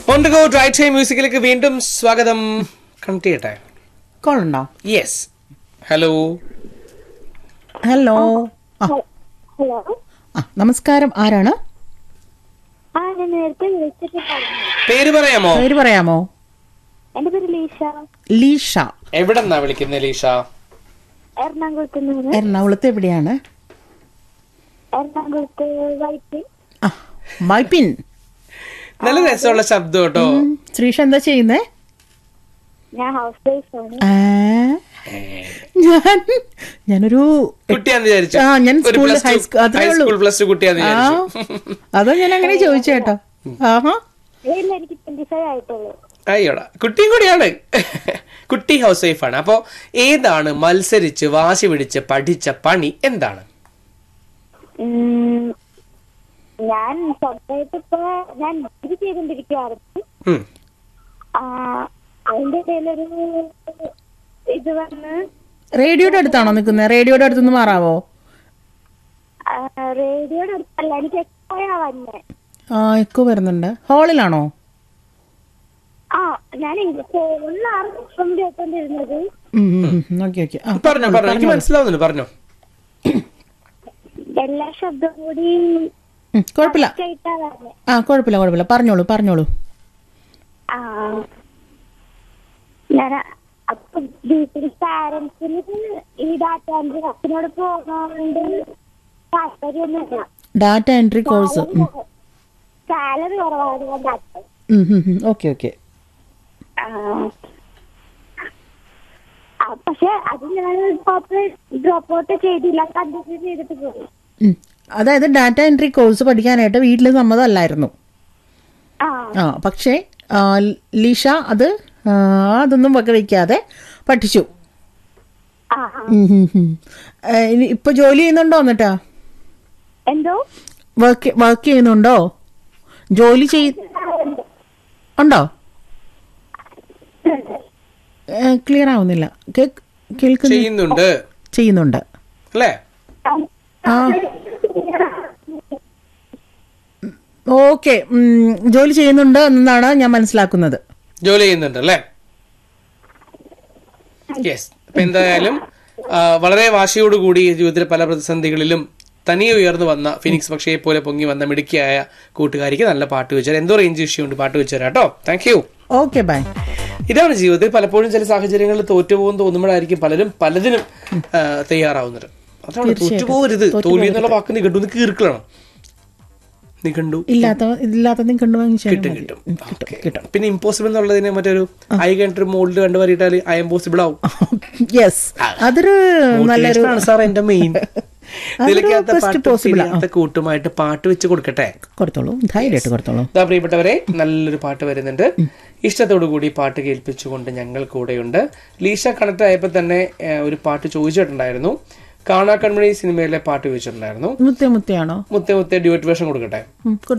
On go dry time മ്യൂസിക്കിലേക്ക് വീണ്ടും സ്വാഗതം കണക്ട് ചെയ്യട്ടെ കോൾ ഉണ്ടോ യെസ് ഹലോ ഹലോ ആ ഹലോ ആ നമസ്കാരം ആരാണ് ആ ഞാൻ നേരത്തെ വിളിച്ചിട്ടുണ്ടായിരുന്നു പേര് പറയാമോ പേര് പറയാമോ എന്റെ പേര് ലീഷ ലീഷ എവിടെന്നാ വിളിക്കുന്നത് ലീഷ എറണാകുളത്ത് നിന്ന് എറണാകുളത്ത് എവിടെയാണ് എറണാകുളത്ത് വൈറ്റ് ആ മൈപ്പിൻ നല്ല രസമുള്ള ശബ്ദം കേട്ടോ ഉം, ശ്രീഷ എന്താ ചെയ്യുന്നേ ഞാൻ ഹൗസ് വൈഫ് ആണ് ആ, ഞാൻ ഞാനൊരു കുട്ടിയാന്ന് വിചാരിച്ചു ആ, ഞാൻ ഒരു സ്കൂളിൽ plus two- ഹൈസ്കൂ- അതേ ഉള്ളൂ. ഹൈസ്കൂൾ പ്ലസ് ടു കുട്ടിയാന്ന് ആ വിചാരിച്ചു അതോ ഞാൻ അങ്ങനെ ചോദിച്ചു കേട്ടോ ആഹാ ഇല്ല എനിക്ക് ട്വന്റി ഫൈവ് ആയിട്ടുള്ളൂ അയ്യോടാ കുട്ടിയും കൂടിയാണ് കുട്ടി ഹൗസ് വൈഫ് ആണ് അപ്പോ ഏതാണ് മത്സരിച്ച് വാശി പിടിച്ച് പഠിച്ച പണി എന്താണ് ഉം, ഞാൻ സ്വന്തമായിട്ട് ഇപ്പൊ ഞാൻ ഡിഗ്രി ചെയ്തോണ്ടിരിക്കുകയായിരുന്നു ഉം. ആ, അതിന്റെ ഇടയിലൊരു ഇത് വന്ന് റേഡിയോയുടെ അടുത്താണോ നിൽക്കുന്നത് റേഡിയോയുടെ അടുത്തുനിന്ന് മാറാവോ ആ, റേഡിയോയുടെ അടുത്തല്ല എനിക്ക് എപ്പോഴാ വന്നേ ആ എക്കോ വരുന്നുണ്ട് ഹാളിലാണോ ആ ഞാൻ ഫോണിലാണ് ഇപ്പം കേട്ടോണ്ടിരുന്നത് ഓക്കെ ഓക്കെ ആ പറഞ്ഞോ പറഞ്ഞോ എനിക്ക് മനസ്സിലാവുന്നുണ്ട് പറഞ്ഞോ എല്ലാ ശബ്ദം കൂടി ഉം, കുഴപ്പമില്ല കേട്ടാ വന്നേ ആ കുഴപ്പമില്ല കുഴപ്പമില്ല പറഞ്ഞോളൂ പറഞ്ഞോളൂ ആ ഞാൻ അപ്പൊ വീട്ടിൽ പാരന്റ്സിന് ഈ ഡാറ്റ എൻട്രി വർക്കിനോട് പോകുന്നതുകൊണ്ട് താല്പര്യമൊന്നുമില്ല ഡാറ്റ എൻട്രി കോഴ്സ് സാലറി കുറവാണ് കൊണ്ടാട്ട് ഓക്കെ ഓക്കെ പക്ഷെ അത് ഞാൻ ഡ്രോപ്പ് ഔട്ട് ചെയ്തില്ല കണ്ടിന്യൂ ചെയ്തിട്ട് പോയി അതായത് ഡാറ്റ എൻട്രി കോഴ്സ് പഠിക്കാനായിട്ട് വീട്ടിൽ സമ്മതമല്ലായിരുന്നു ആ ആ പക്ഷേ ആ, ലീഷ അത് ആ, അതൊന്നും വക വയ്ക്കാതെ പഠിച്ചു ആ ആ. ഉം, ഉം, ഉം. ഏ, ഇനി ഇപ്പൊ ജോലി ചെയ്യുന്നുണ്ടോ എന്നിട്ടാ എന്തോ വർക്ക് വർക്ക് ചെയ്യുന്നുണ്ടോ ജോലി ചെയ് ഉണ്ടോ ക്ലിയർ ആവുന്നില്ല കേക്ക് കേൾക്കുന്നു ചെയ്യുന്നുണ്ട് ചെയ്യുന്നുണ്ട് അല്ലേ ആ ഓക്കെ ജോലി ചെയ്യുന്നുണ്ട് എന്നാണ് ഞാൻ മനസ്സിലാക്കുന്നത് ജോലി ചെയ്യുന്നുണ്ട് അല്ലേ യെസ് അപ്പൊ എന്തായാലും ആ, വളരെ വാശിയോടുകൂടി ജീവിതത്തിലെ പല പ്രതിസന്ധികളിലും തനിയെ ഉയർന്നു വന്ന ഫിനിക്സ് പക്ഷിയെ പോലെ പൊങ്ങി വന്ന മിടുക്കിയായ കൂട്ടുകാരിക്ക് നല്ല പാട്ട് വെച്ചാൽ എന്തോ റേഞ്ച് ഇഷ്യൂ ഉണ്ട് പാട്ട് വെച്ചുതരാം കേട്ടോ താങ്ക് യു ഓക്കെ ബൈ ഇതാണ് ജീവിതത്തിൽ പലപ്പോഴും ചില സാഹചര്യങ്ങളിൽ തോറ്റുപോകും തോന്നുമ്പോഴായിരിക്കും പലരും പലതിനും ആ, തയ്യാറാവുന്നത് അതാണ് തോറ്റുപോകരുത് തോൽവി എന്നുള്ള വാക്ക് നിഘണ്ടു കീർക്കണം നിഘണ്ടു ഇല്ലാത്ത ഇല്ലാത്ത കണ്ടു വാങ്ങിച്ചാൽ കിട്ടും കിട്ടും Okay. പിന്നെ ഇമ്പോസിബിൾ എന്നുള്ളതിന് മറ്റൊരു ഐ കണ്ടൊരു മോൾഡ് കണ്ടു വരിയിട്ടാൽ ഐ എംപോസിബിൾ ആവും യെസ് അതൊരു നല്ലൊരു ആണ് സാർ എന്റെ മെയിൻ നിലയ്ക്കാത്ത best പാട്ടും possible ആ. പിരിയാത്ത കൂട്ടുമായിട്ട് പാട്ട് വെച്ച് കൊടുക്കട്ടെ കൊടുത്തോളൂ ധൈര്യമായിട്ട് കൊടുത്തോളൂ ഇതാ പ്രിയപ്പെട്ടവരെ നല്ലൊരു പാട്ട് വരുന്നുണ്ട് ഇഷ്ടത്തോടു കൂടി പാട്ട് കേൾപ്പിച്ചുകൊണ്ട് ഞങ്ങൾ കൂടെയുണ്ട് ലീഷ കണക്ട് ആയപ്പോൾ തന്നെ ഏഹ്, ഒരു പാട്ട് ചോദിച്ചിട്ടുണ്ടായിരുന്നു കാണാ കൺമണി സിനിമയിലെ പാട്ട് ചോദിച്ചിട്ടുണ്ടായിരുന്നു മുത്തേ മുത്തയാണോ മുത്തേ മുത്തേ ഡ്യൂറ്റ് വേഷം കൊടുക്കട്ടെ ഉം,